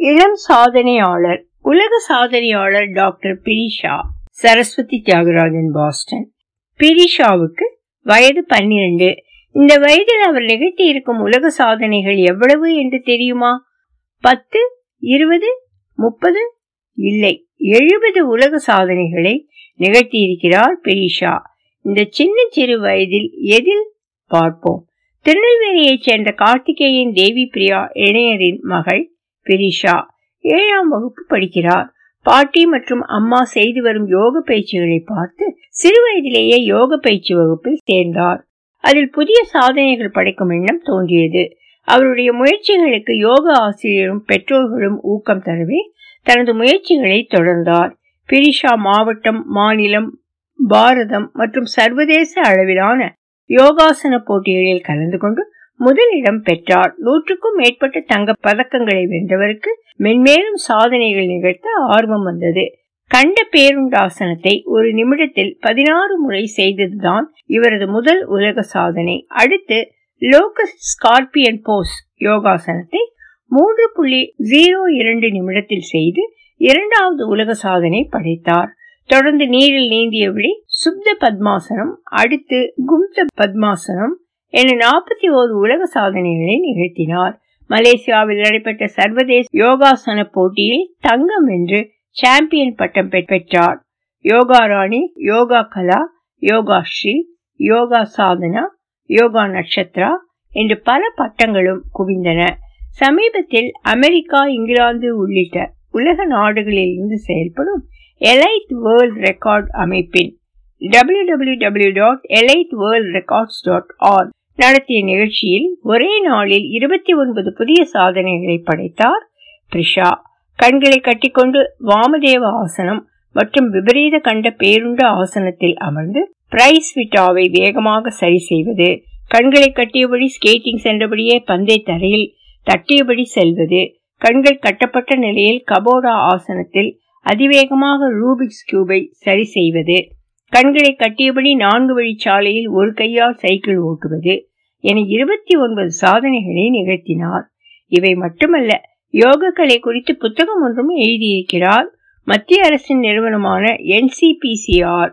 இளம் சாதனையாளர் உலக சாதனையாளர் டாக்டர் பிரிஷா சரஸ்வதி தியாகராஜன் பாஸ்டன் பிரிஷாவுக்கு வயது பன்னிரண்டு இந்த வயதில் அவர் நிகழ்த்தி இருக்கும் உலக சாதனைகள் எவ்வளவு என்று தெரியுமா பத்து இருபது முப்பது இல்லை எழுபது உலக சாதனைகளை நிகழ்த்தியிருக்கிறார் பிரிஷா இந்த சின்ன சிறு வயதில் எதில் பார்ப்போம் திருநெல்வேலியைச் சேர்ந்த கார்த்திகேயன் தேவி பிரியா இளைஞரின் மகள் பிரிஷா ஏழாம் வகுப்பு படிக்கிறார் பாட்டி மற்றும் அம்மா செய்து வரும் யோக பயிற்சிகளை பார்த்து சிறு வயதிலேயே யோக பயிற்சி வகுப்பில் சேர்ந்தார் அதில் புதிய சாதனைகள் படைக்கும் எண்ணம் தோன்றியது அவருடைய முயற்சிகளுக்கு யோக ஆசிரியரும் பெற்றோர்களும் ஊக்கம் தரவே தனது முயற்சிகளை தொடர்ந்தார் பிரிஷா மாவட்டம் மாநிலம் பாரதம் மற்றும் சர்வதேச அளவிலான யோகாசன போட்டிகளில் கலந்து கொண்டு முதலிடம் பெற்றார் நூற்றுக்கும் மேற்பட்ட தங்க பதக்கங்களை வென்றவருக்கு மென்மேலும் சாதனைகள் நிகழ்த்த ஆர்வம் வந்தது கண்ட பேருண்டாசனத்தை ஒரு நிமிடத்தில் பதினாறு முறை செய்ததுதான் இவரது முதல் உலக சாதனை அடுத்து லோகஸ் ஸ்கார்பியன் போஸ் யோகாசனத்தை மூன்று புள்ளி ஜீரோ இரண்டு நிமிடத்தில் செய்து இரண்டாவது உலக சாதனை படைத்தார் தொடர்ந்து நீரில் நீந்தியபடி சுப்த பத்மாசனம் அடுத்து கும்த பத்மாசனம் என நாற்பத்தி ஓரு உலக சாதனைகளை நிகழ்த்தினார் மலேசியாவில் நடைபெற்ற சர்வதேச யோகாசன போட்டியில் தங்கம் வென்று சாம்பியன் பட்டம் பெற்றார் யோகா ராணி யோகா கலா யோகா ஸ்ரீ யோகா சாதனா யோகா நட்சத்திரா என்று பல பட்டங்களும் குவிந்தன சமீபத்தில் அமெரிக்கா இங்கிலாந்து உள்ளிட்ட உலக நாடுகளில் இருந்து செயல்படும் எலைட் வேர்ல்ட் ரெக்கார்ட் அமைப்பின் W W W dot elite world records dot R நடத்திய நிகழ்ச்சியில் ஒரே நாளில் இருபத்தி ஒன்பது புதிய சாதனைகளை படைத்தார் த்ரிஷா கண்களை கட்டிக்கொண்டு வாமதேவ ஆசனம் மற்றும் விபரீத கண்ட பேருண்ட ஆசனத்தில் அமர்ந்து பிரைஸ் விட்டாவை வேகமாக சரி செய்வது கண்களை கட்டியபடி ஸ்கேட்டிங் சென்றபடியே பந்தை தரையில் தட்டியபடி செல்வது கண்கள் கட்டப்பட்ட நிலையில் கபோடா ஆசனத்தில் அதிவேகமாக ரூபிக்ஸ் கியூபை சரி செய்வது கண்களை கட்டியபடி நான்கு வழிச்சாலையில் ஒரு கையால் சைக்கிள் ஓட்டுவது என இருபத்தி ஒன்பது சாதனைகளை நிகழ்த்தினார் இவை மட்டுமல்ல யோக கலை குறித்து புத்தகம் ஒன்றும் எழுதியிருக்கிறார் மத்திய அரசின் நிறுவனமான NCPCR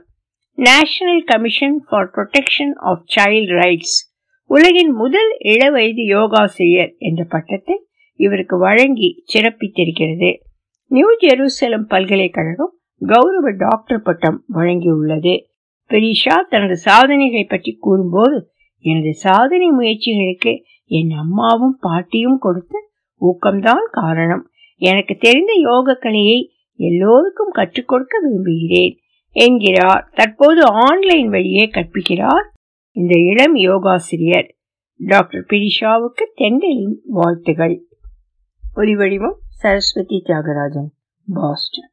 national commission for protection of child rights உலகின் முதல் இளவயது யோகாசிரியர் என்ற பட்டத்தை இவருக்கு வழங்கி சிறப்பித்திருக்கிறது நியூ ஜெருசலம் பல்கலைக்கழகம் கௌரவ டாக்டர் பட்டம் வழங்கியுள்ளது பெரிஷா தனது சாதனைகளை பற்றி கூறும்போது எனது சாதனை முயற்சிகளுக்கு என் அம்மாவும் பாட்டியும் கொடுத்த ஊக்கம்தான் காரணம் எனக்கு தெரிந்த யோக கலையை எல்லோருக்கும் கற்றுக் கொடுக்க விரும்புகிறேன் என்கிறார் தற்போது ஆன்லைன் வழியே கற்பிக்கிறார் இந்த இளம் யோகாசிரியர் டாக்டர் பிரிஷாவுக்கு தெண்டலின் வாழ்த்துகள் ஒலிவடிவம் சரஸ்வதி தியாகராஜன் பாஸ்டன்